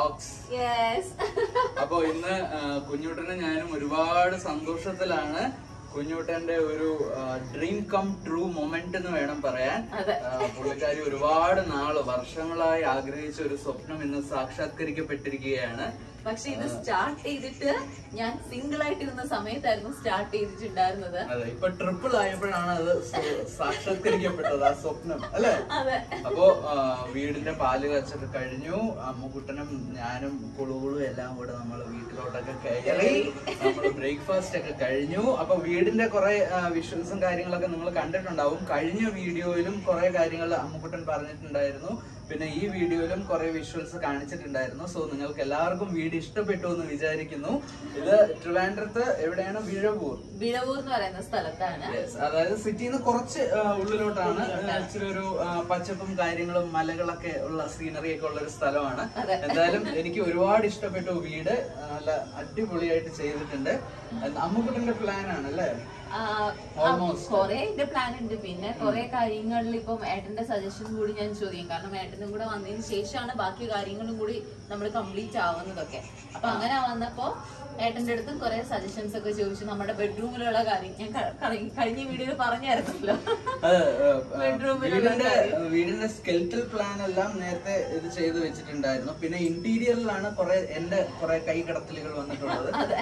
Vlogs yes അപ്പൊ ഇന്ന് ആ, കുഞ്ഞുട്ടനും ഞാനും ഒരുപാട് സന്തോഷത്തിലാണ് കുഞ്ഞുട്ടന്റെ ഒരു ഡ്രീം കം ട്രൂ മൊമെന്റ് എന്ന് വേണം പറയാൻ അതെ. ആ, പുള്ളിക്കാരി ഒരുപാട് നാള് വർഷങ്ങളായി ആഗ്രഹിച്ച ഒരു സ്വപ്നം ഇന്ന് സാക്ഷാത്കരിക്കപ്പെട്ടിരിക്കുകയാണ് പക്ഷെ ഇത് സ്റ്റാർട്ട് ചെയ്തിട്ട് ഞാൻ സിംഗിൾ ആയിട്ടിരുന്ന സമയത്തായിരുന്നു സ്റ്റാർട്ട് ചെയ്തിട്ടുണ്ടായിരുന്നത് അതെ ഇപ്പൊ ട്രിപ്പിൾ ആയപ്പോഴാണ് അത് സ- സാക്ഷാത്കരിക്കപ്പെട്ടത് ആ സ്വപ്നം അല്ലെ അതെ അപ്പോ ആ, വീടിന്റെ പാല് കച്ചൊക്കെ കഴിഞ്ഞു അമ്മുക്കുട്ടനും ഞാനും കുളുകുളും എല്ലാം കൂടെ നമ്മൾ വീട്ടിലോട്ടൊക്കെ കയറി നമ്മൾ ബ്രേക്ക്ഫാസ്റ്റ് ഒക്കെ കഴിഞ്ഞു അപ്പൊ വീടിന്റെ കുറെ വിഷ്വൽസും കാര്യങ്ങളൊക്കെ നിങ്ങൾ കണ്ടിട്ടുണ്ടാവും കഴിഞ്ഞ വീഡിയോയിലും കുറെ കാര്യങ്ങൾ അമ്മുക്കുട്ടൻ പറഞ്ഞിട്ടുണ്ടായിരുന്നു പിന്നെ ഈ വീഡിയോയിലും കുറെ വിഷ്വൽസ് കാണിച്ചിട്ടുണ്ടായിരുന്നു സോ നിങ്ങൾക്ക് എല്ലാവർക്കും വീഡിയോ ഇഷ്ടപ്പെട്ടു എന്ന് വിചാരിക്കുന്നു ഇത് ട്രിവാൻഡ്രത്ത് എവിടെയാണ് വിഴവൂർ വിഴവൂർ എന്ന് പറയുന്ന സ്ഥലത്താണ് Yes, അതായത് സിറ്റിയിൽ നിന്ന് കുറച്ച് ആ, ഉള്ളിലോട്ടാണ് ആ, ഇച്ചിരി ഒരു ആ, പച്ചപ്പും കാര്യങ്ങളും മലകളൊക്കെ ഉള്ള സീനറി ഒക്കെ ഉള്ള ഒരു സ്ഥലമാണ് അതെ. എന്തായാലും എനിക്ക് ഒരുപാട് ഇഷ്ടപ്പെട്ടു വീട് ആ, നല്ല അടിപൊളിയായിട്ട് ചെയ്തിട്ടുണ്ട് അമ്മുക്കുട്ടന്റെ പ്ലാൻ ആണ് അല്ലേ ആ, Almost. കൊറേ എന്റെ പ്ലാൻ ഉണ്ട് പിന്നെ കൊറേ കാര്യങ്ങളിൽ ഇപ്പം ഏട്ടന്റെ സജഷൻ കൂടി ഞാൻ ചോദിക്കും കാരണം ഏട്ടനും കൂടെ വന്നതിന് ശേഷമാണ് ബാക്കി കാര്യങ്ങളും കൂടി നമ്മൾ കംപ്ലീറ്റ് ആവുന്നതൊക്കെ അപ്പൊ അങ്ങനെ വന്നപ്പോ ഏട്ടന്റെ അടുത്തും കുറെ സജഷൻസ് ഒക്കെ ചോദിച്ചു നമ്മുടെ ബെഡ്റൂമിലുള്ള കാര്യം ഞാൻ ക- ക- കഴിഞ്ഞ വീഡിയോയിൽ പറഞ്ഞായിരുന്നല്ലോ അത്, ആ, ആ, ബെഡ്റൂമിലുള്ള വീടിന്റെ വീടിന്റെ സ്കെൽറ്റൽ പ്ലാൻ എല്ലാം നേരത്തെ ഇത് ചെയ്ത് വെച്ചിട്ടുണ്ടായിരുന്നു പിന്നെ ഇന്റീരിയറിലാണ് കുറെ എന്റെ കുറെ കൈകടത്തലുകൾ വന്നിട്ടുള്ളത് അതെ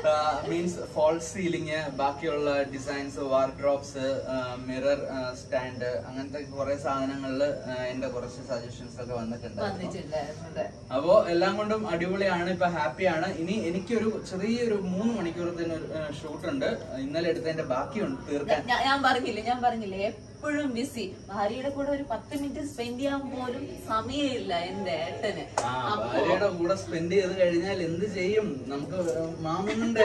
മീൻസ് ഫോൾ സീലിംഗ് ബാക്കിയുള്ള ഡിസൈൻസ് വാർഡ്രോപ്സ് മിറർ സ്റ്റാൻഡ് അങ്ങനത്തെ കുറെ സാധനങ്ങളിൽ എന്റെ കുറച്ച് സജഷൻസ് ഒക്കെ വന്നിട്ടുണ്ടായിരുന്നു വന്നിട്ടുണ്ടായിരുന്നു അതെ അപ്പോ എല്ലാം കൊണ്ടും അടിപൊളിയാണ് ഇപ്പൊ ഹാപ്പിയാണ് ഇനി എനിക്കൊരു ചെറിയൊരു മൂന്ന് മണിക്കൂറത്തിന് ഷൂട്ട് ഉണ്ട് ഇന്നലെ എടുത്തതിന്റെ ബാക്കിയുണ്ട് തീർക്കാൻ ഞാൻ- ഞാൻ പറഞ്ഞില്ലേ ഞാൻ പറഞ്ഞില്ലേ എപ്പോഴും ബിസി ഭാര്യയുടെ കൂടെ ഒരു പത്ത് മിനിറ്റ് സ്പെൻഡ് ചെയ്യാൻ പോലും സമയമില്ല എന്റെ ഏട്ടന് ആ ഭാര്യയുടെ കൂടെ സ്പെൻഡ് ചെയ്ത് കഴിഞ്ഞാൽ എന്ത് ചെയ്യും നമുക്ക് മാമുന്നുണ്ടേ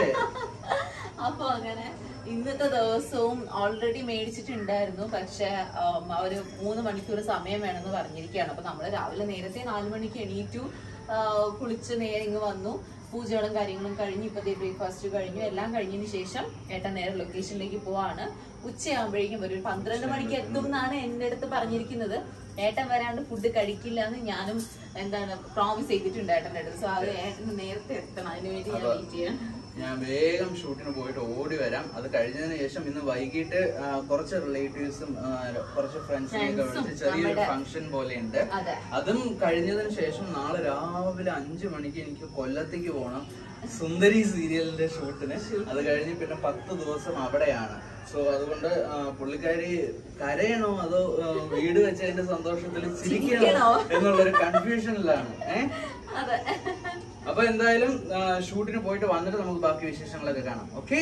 അപ്പൊ അങ്ങനെ ഇന്നത്തെ ദിവസവും ഓൾറെഡി മേടിച്ചിട്ടുണ്ടായിരുന്നു പക്ഷെ ആം, അവര് മൂന്ന് മണിക്കൂർ സമയം വേണമെന്ന് പറഞ്ഞിരിക്കുകയാണ് അപ്പൊ നമ്മള് രാവിലെ നേരത്തെ നാലു മണിക്ക് എണീറ്റു ആ, കുളിച്ച് നേരെ ഇങ്ങ് വന്നു പൂജകളും കാര്യങ്ങളും കഴിഞ്ഞു ഇപ്പത്തെ ബ്രേക്ക്ഫാസ്റ്റ് കഴിഞ്ഞു എല്ലാം കഴിഞ്ഞതിന് ശേഷം ഏട്ടൻ നേരെ ലൊക്കേഷനിലേക്ക് പോവാണ് ഉച്ചയാകുമ്പോഴേക്കും ഒരു പന്ത്രണ്ട് മണിക്ക് എത്തും എന്നാണ് എന്റെ അടുത്ത് പറഞ്ഞിരിക്കുന്നത് ഏട്ടൻ വരാണ്ട് ഫുഡ് കഴിക്കില്ല എന്ന് ഞാനും എന്താണ് പ്രോമിസ് ചെയ്തിട്ടുണ്ട് ഏട്ടൻ്റെ അടുത്ത് സോ അത് ഏട്ടന് നേരത്തെ എത്തണം അതിന് വേണ്ടി ഞാൻ വെയിറ്റ് ചെയ്യാം ഞാൻ വേഗം ഷൂട്ടിന് പോയിട്ട് ഓടി വരാം അത് കഴിഞ്ഞതിന് ശേഷം ഇന്ന് വൈകിട്ട് ആ, കുറച്ച് റിലേറ്റീവ്സും കുറച്ച് ഫ്രണ്ട്സിനെ ഒക്കെ Friends ഉം വിളിച്ച് ചെറിയൊരു നമ്മുടെ- ഫംഗ്ഷൻ പോലെയുണ്ട് അതെ അതും കഴിഞ്ഞതിന് ശേഷം നാളെ രാവിലെ അഞ്ചു മണിക്ക് എനിക്ക് കൊല്ലത്തേക്ക് പോകണം സുന്ദരി സീരിയലിന്റെ ഷൂട്ടിന് അത് കഴിഞ്ഞ് പിന്നെ പത്ത് ദിവസം അവിടെയാണ് സോ അതുകൊണ്ട് ആ, പുള്ളിക്കാരി കരയണോ അതോ ആ, വീട് വെച്ചതിന്റെ സന്തോഷത്തിൽ ചിരിക്കണോ ചിരിക്കണോ? എന്നുള്ളൊരു കൺഫ്യൂഷനിലാണ് ഏഹ് അതെ അപ്പൊ എന്തായാലും ആ, ഷൂട്ടിന് പോയിട്ട് വന്നിട്ട് നമുക്ക് ബാക്കി വിശേഷങ്ങളൊക്കെ കാണാം ഓക്കെ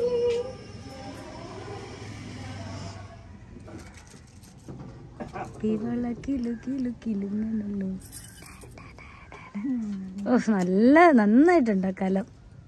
ഇവളെ കിലു കിലു കിലുങ്ങണല്ലോ ഓ നല്ല നന്നായിട്ടുണ്ട് കലം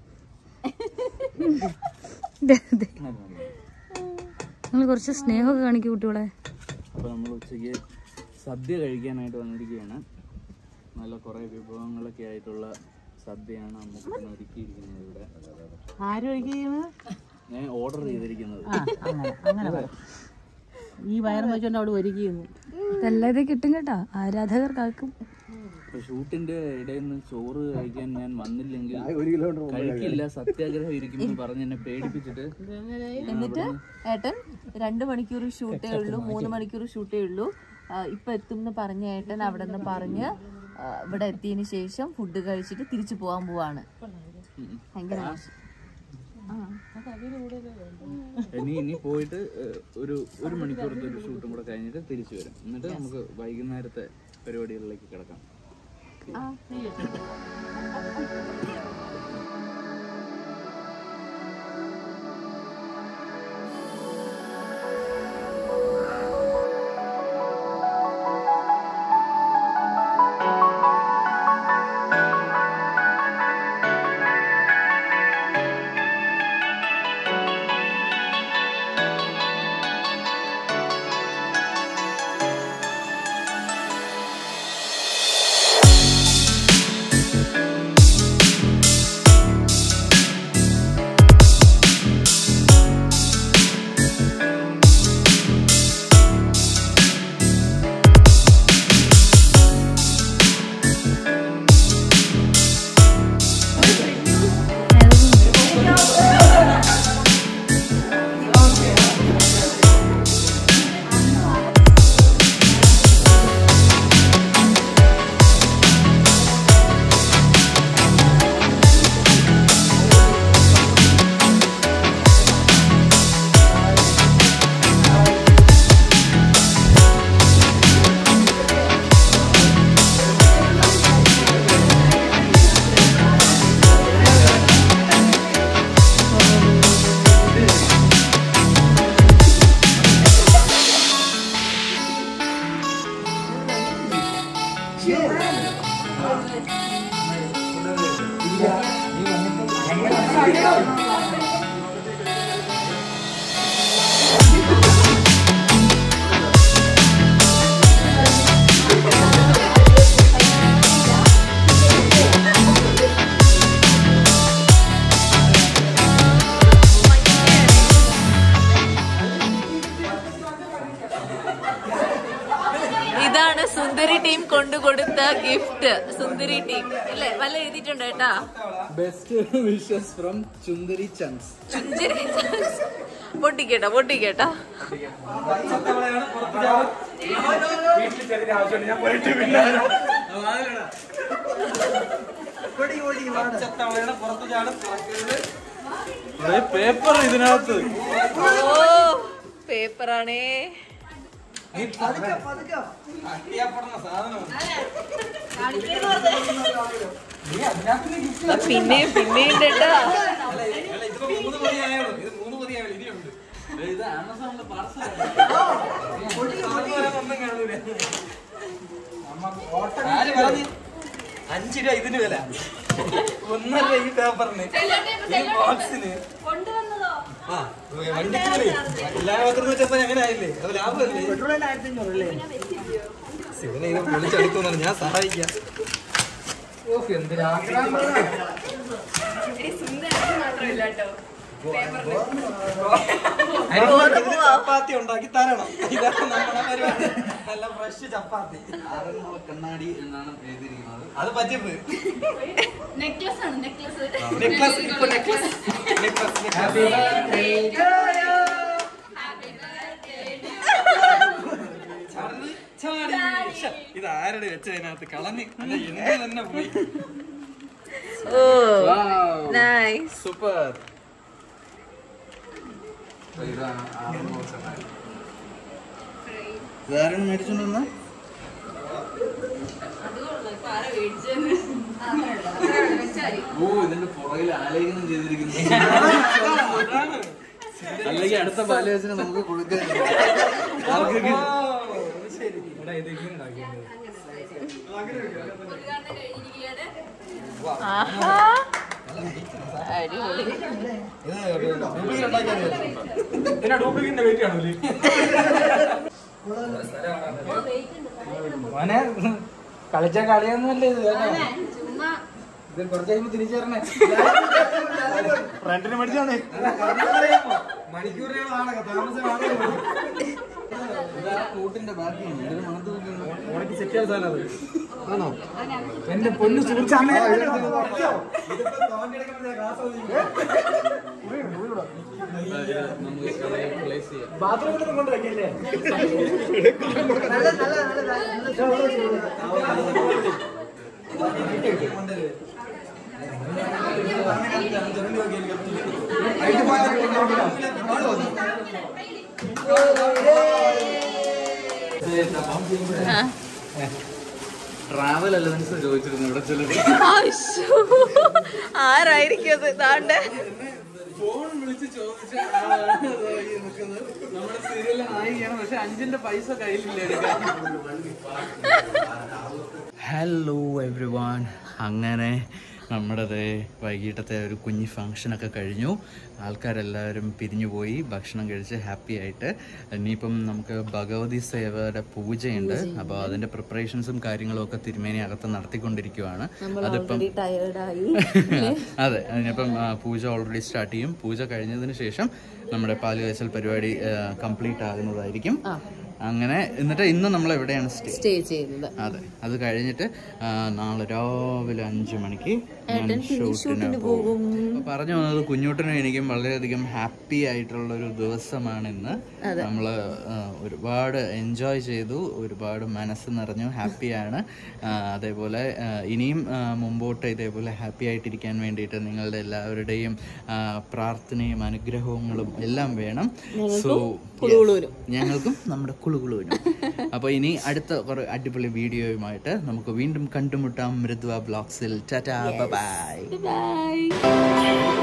നിങ്ങൾ കുറച്ച് സ്നേഹമൊക്കെ കാണിക്കും കുട്ടികളെ അപ്പൊ നമ്മൾ ഉച്ചയ്ക്ക് സദ്യ കഴിക്കാനായിട്ട് വന്നിരിക്കുകയാണ് നല്ല കുറെ വിഭവങ്ങളൊക്കെ ആയിട്ടുള്ള സദ്യയാണ് അമ്മൂക്കൻ ഒരുക്കിയിരിക്കുന്നത് ഇവിടെ ആരോഗ്യം ഞാൻ ഓർഡർ ചെയ്തിരിക്കുന്നത് അങ്ങനെ അങ്ങനെ പറ ഈ വയറും വെച്ചോണ്ട് അവിടെ ഒരുക്കിയിരുന്നു ഇതെല്ലാം ഇത് കിട്ടും കേട്ടാ ആരാധകർക്കാക്കും ഇപ്പൊ ഷൂട്ടിന്റെ ഇടയിൽ നിന്ന് ചോറ് കഴിക്കാൻ ഞാൻ വന്നില്ലെങ്കിൽ കഴിക്കില്ല സത്യാഗ്രഹം ഇരിക്കുമെന്ന് പറഞ്ഞ് എന്നെ പേടിപ്പിച്ചിട്ട് എന്നിട്ട് ഏട്ടൻ രണ്ട് മണിക്കൂർ ഷൂട്ടേ ഉള്ളൂ മൂന്ന് മണിക്കൂർ ഷൂട്ടേ ഉള്ളൂ ആ, ഇപ്പൊ എത്തും എന്ന് പറഞ്ഞ ഏട്ടൻ അവിടെ നിന്ന് പറഞ്ഞ് ആ, ഇവിടെ എത്തിയതിന് ശേഷം ഫുഡ് കഴിച്ചിട്ട് തിരിച്ചു പോവാൻ പോവാണ് ഭയങ്കര മോശം. ആ. ഇനി ഇനി പോയിട്ട് ഏഹ്, ഒരു ഒരു മണിക്കൂറത്തെ ഒരു ഷൂട്ടും കൂടെ കഴിഞ്ഞിട്ട് തിരിച്ചു വരും എന്നിട്ട് നമുക്ക് വൈകുന്നേരത്തെ പരിപാടികളിലേക്ക് കിടക്കാം ആ, ആ സുന്ദരി ടീം കൊണ്ടു കൊടുത്ത ഗിഫ്റ്റ് സുന്ദരി ടീം അല്ലേ വല്ല എഴുതിയിട്ടുണ്ട് കേട്ടാ ബെസ്റ്റ് വിഷസ് ഫ്രം ചുന്ദരി ചങ്സ് ചുഞ്ചരി പൊട്ടിക്കേട്ടാ പൊട്ടിക്കേട്ടാ പേപ്പർ ഇതിനകത്ത് ഓ പേപ്പറാണേ പിന്നെ പിന്നെയും കേട്ടാ ഇത് ആമസോണിലെ പാർസൽ അഞ്ച് രൂപ ഇതിന് വില ഒന്നര രൂപ ഈ പേപ്പറിന് ഈ ബോക്സിന് ആ വണ്ടിക്ക് വില എല്ലാ പത്രം വെച്ചപ്പോ എങ്ങനെ ആയില്ലേ അത് ലാഭമല്ലേ ശിവനെ ഇത് വിളിച്ചെടുക്കുന്നാണ് ഞാൻ സഹായിക്കാം ഓഫ് എന്ത് രാത്രി ചപ്പാത്തി ഉണ്ടാക്കി തരണം ഇതാണ് നമ്മുടെ പരിപാടി നല്ല ഫ്രഷ് ചപ്പാത്തി ആറന്മുള കണ്ണാടി എന്നാണ് എഴുതിയിരിക്കുന്നത് അത് പറ്റിപ്പ് നെക്ലസ് ഇപ്പൊ നെക്ലസ് നെക്ലസ് ഹാപ്പി ഇത് ആരുടെ വെച്ചതിനകത്ത് കളഞ്ഞ് അല്ല എന്ത് തന്നെ പോയി ഓ നൈസ് സൂപ്പർ ഇതാണ് ആറന്മുള കണ്ണാടി ഇതാരും മേടിച്ചോണ്ടിരുന്ന ഓ ഇതിന്റെ പുറകിൽ ആലേഖനം ചെയ്തിരിക്കുന്നു അല്ലെങ്കിൽ അടുത്ത ബാലവേശനം നമുക്ക് കൊടുക്കാൻ ആർക്കൊക്കെ ആഹാ അടിപൊളി ഇതിന്റെ ഡ്യൂപ്ലിക്കേറ്റിന്റെ വെയിറ്റ് ആണല്ലേ മോനെ കളിച്ച കളിയൊന്നുമല്ല ഇത് കേട്ടോ. ഇത് കുറച്ച് കഴിയുമ്പോ തിരിച്ചു തരണേ ഫ്രണ്ടിന് മേടിച്ചാണ് മണിക്കൂറിനാണ് താമസം കൂട്ടിന്റെ ബാക്കിയാണ് ഇതിന് മണത്ത് ഉണക്കി സെറ്റ് ചെയ്ത സാധനം അത് ആണോ എന്റെ പൊന്നു സുഹൃത്ത് നമുക്ക് പ്ലേസ് ചെയ്യാം ബാത്റൂമിലൊന്നും കൊണ്ട് വെക്കില്ലേ ട്രാവൽ അലവൻസ് ചോദിച്ചിരുന്നു ഇവിടെ ചിലർ ആശ്ശോ. ആരായിരിക്കും അത് താണ്ട് ഫോൺ വിളിച്ച് ചോദിച്ച ആളാണ് ഈ നിൽക്കുന്നത് നമ്മുടെ സീരിയലിലെ നായികയാണ് പക്ഷെ അഞ്ചിന്റെ പൈസ കയ്യിലില്ല എടുക്കാൻ ഹലോ എവ്രി വൺ അങ്ങനെ നമ്മുടേത് വൈകിട്ടത്തെ ഒരു കുഞ്ഞി ഫങ്ഷനൊക്കെ കഴിഞ്ഞു ആൾക്കാരെല്ലാവരും പിരിഞ്ഞുപോയി ഭക്ഷണം കഴിച്ച് ഹാപ്പി ആയിട്ട് ഇനിയിപ്പം നമുക്ക് ഭഗവതി സേവയുടെ പൂജയുണ്ട് അപ്പോൾ അതിൻ്റെ പ്രിപ്പറേഷൻസും കാര്യങ്ങളും ഒക്കെ തിരുമേനി അകത്ത് നടത്തിക്കൊണ്ടിരിക്കുവാണ് അതിപ്പം ടയേർഡായി അതെ അതിനിപ്പം ആ, പൂജ ഓൾറെഡി സ്റ്റാർട്ട് ചെയ്യും പൂജ കഴിഞ്ഞതിന് ശേഷം നമ്മുടെ പാല് കാച്ചൽ പരിപാടി കംപ്ലീറ്റ് ആകുന്നതായിരിക്കും അങ്ങനെ എന്നിട്ട് ഇന്ന് നമ്മൾ എവിടെയാണ് സ്റ്റേ സ്റ്റേ ചെയ്യുന്നത് അതെ അത് കഴിഞ്ഞിട്ട് ആ, നാളെ രാവിലെ അഞ്ചു മണിക്ക് ഞാൻ ഷൂട്ടിന് പോകും അപ്പൊ പറഞ്ഞു വന്നത് കുഞ്ഞൂട്ടനും എനിക്കും വളരെയധികം ഹാപ്പി ആയിട്ടുള്ള ഒരു ദിവസമാണ് ഇന്ന് നമ്മള് ആ, ഒരുപാട് എൻജോയ് ചെയ്തു ഒരുപാട് മനസ്സ് നിറഞ്ഞു ഹാപ്പിയാണ് ആ, അതേപോലെ ആ, ഇനിയും ആ, മുമ്പോട്ട് ഇതേപോലെ ഹാപ്പി ആയിട്ടിരിക്കാൻ വേണ്ടിയിട്ട് നിങ്ങളുടെ എല്ലാവരുടെയും ആ, പ്രാർത്ഥനയും അനുഗ്രഹങ്ങളും എല്ലാം വേണം സോ ഞങ്ങൾക്കും നമ്മുടെ കുളുകുളുവിനും അപ്പോൾ ഇനി അടുത്ത കുറെ അടിപൊളി വീഡിയോയുമായിട്ട് നമുക്ക് വീണ്ടും കണ്ടുമുട്ടാം മൃദ്വ ബ്ലോഗ്സിൽ ടാറ്റാ ബൈ ബൈ